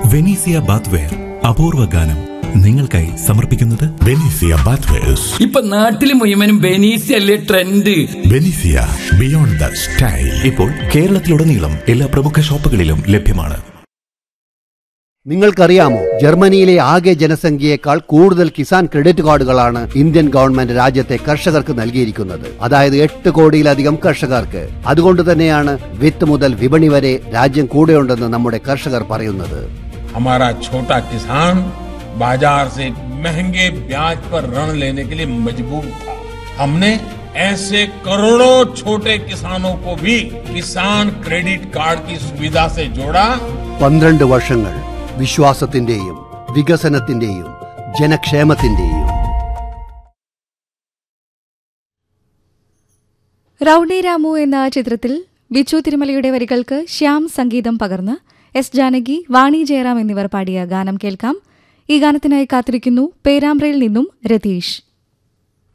Venezia bathware അപൂർവ ഗാനം നിങ്ങൾക്കായി സമർപ്പിക്കുന്നത് ബെനീസിയ ബാത്വേഴ്സ് ഇപ്പൊ നാട്ടില് മുഴുവനും ബെനീസിയല്ലേ ട്രെൻഡ് ബെനീസിയ ബിയോണ്ട് ദ സ്റ്റൈൽ ഇപ്പോൾ കേരളത്തിലുടനീളം എല്ലാ പ്രമുഖ ഷോപ്പുകളിലും ലഭ്യമാണ് നിങ്ങൾക്കറിയാമോ ജർമ്മനിയിലെ ആകെ ജനസംഖ്യയേക്കാൾ കൂടുതൽ കിസാൻ ക്രെഡിറ്റ് കാർഡുകളാണ് ഇന്ത്യൻ ഗവൺമെന്റ് രാജ്യത്തെ കർഷകർക്ക് നൽകിയിരിക്കുന്നത് അതായത് എട്ട് കോടിയിലധികം കർഷകർക്ക് അതുകൊണ്ട് തന്നെയാണ് വിത്ത് മുതൽ വിപണി വരെ രാജ്യം കൂടെയുണ്ടെന്ന് നമ്മുടെ കർഷകർ പറയുന്നത് हमारा छोटा किसान बाजार से महंगे ब्याज पर ऋण लेने के लिए मजबूर था हमने ऐसे करोड़ों छोटे किसानों को भी किसान क्रेडिट कार्ड की सुविधा से जोड़ा പന്ത്രണ്ട് വർഷങ്ങൾ വിശ്വാസത്തിന്റെയും വികസനത്തിന്റെയും ജനക്ഷേമത്തിന്റെയും റൌഡി രാമു എന്ന ചിത്രത്തിൽ ബിച്ചു തിരുമലയുടെ വരികൾക്ക് ശ്യാം സംഗീതം പകർന്ന് എസ് ജാനകി വാണി ജയറാം എന്നിവർ പാടിയ ഗാനം കേൾക്കാം ഈ ഗാനത്തിനായി കാത്തിരിക്കുന്നു പേരാമ്പ്രയിൽ നിന്നും രതീഷ്